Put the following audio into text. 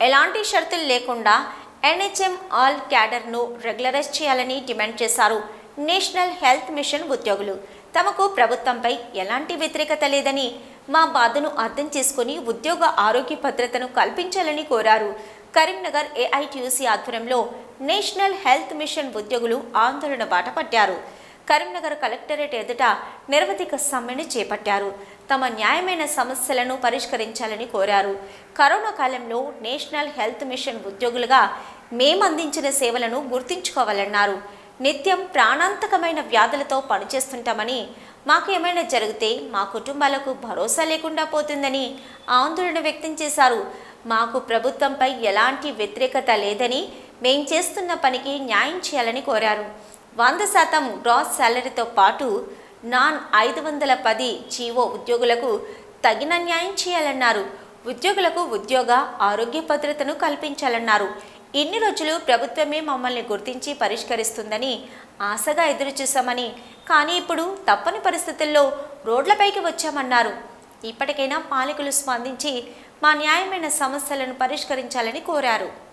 ఎలాంటి షరతులు లేకుండా ఎన్హెచ్ఎం ఆల్ క్యాడర్ను రెగ్యులరైజ్ చేయాలని డిమాండ్ చేశారు నేషనల్ హెల్త్ మిషన్ ఉద్యోగులు తమకు ప్రభుత్వంపై ఎలాంటి వ్యతిరేకత లేదని మా బాధను అర్థం చేసుకుని ఉద్యోగ ఆరోగ్య భద్రతను కల్పించాలని కోరారు కరీంనగర్ ఏఐటియుసి ఆధ్వర్యంలో నేషనల్ హెల్త్ మిషన్ ఉద్యోగులు ఆందోళన బాట పట్టారు కరీంనగర్ కలెక్టరేట్ ఎదుట నిరవధిక సమ్మెను చేపట్టారు తమ న్యాయమైన సమస్యలను పరిష్కరించాలని కోరారు కరోనా కాలంలో నేషనల్ హెల్త్ మిషన్ ఉద్యోగులుగా మేము అందించిన సేవలను గుర్తించుకోవాలన్నారు నిత్యం ప్రాణాంతకమైన వ్యాధులతో పనిచేస్తుంటామని మాకు ఏమైనా జరిగితే మా కుటుంబాలకు భరోసా లేకుండా పోతుందని ఆందోళన వ్యక్తం చేశారు మాకు ప్రభుత్వంపై ఎలాంటి వ్యతిరేకత లేదని మేం చేస్తున్న పనికి న్యాయం చేయాలని కోరారు వంద శాతం గ్రాస్ శాలరీతో పాటు నాన్ ఐదు వందల పది జీవో ఉద్యోగులకు తగిన న్యాయం చేయాలన్నారు ఉద్యోగులకు ఉద్యోగ ఆరోగ్య భద్రతను కల్పించాలన్నారు ఇన్ని రోజులు ప్రభుత్వమే మమ్మల్ని గుర్తించి పరిష్కరిస్తుందని ఆశగా ఎదురుచూశామని కానీ ఇప్పుడు తప్పని పరిస్థితుల్లో రోడ్లపైకి వచ్చామన్నారు ఇప్పటికైనా పాలకులు స్పందించి మా న్యాయమైన సమస్యలను పరిష్కరించాలని కోరారు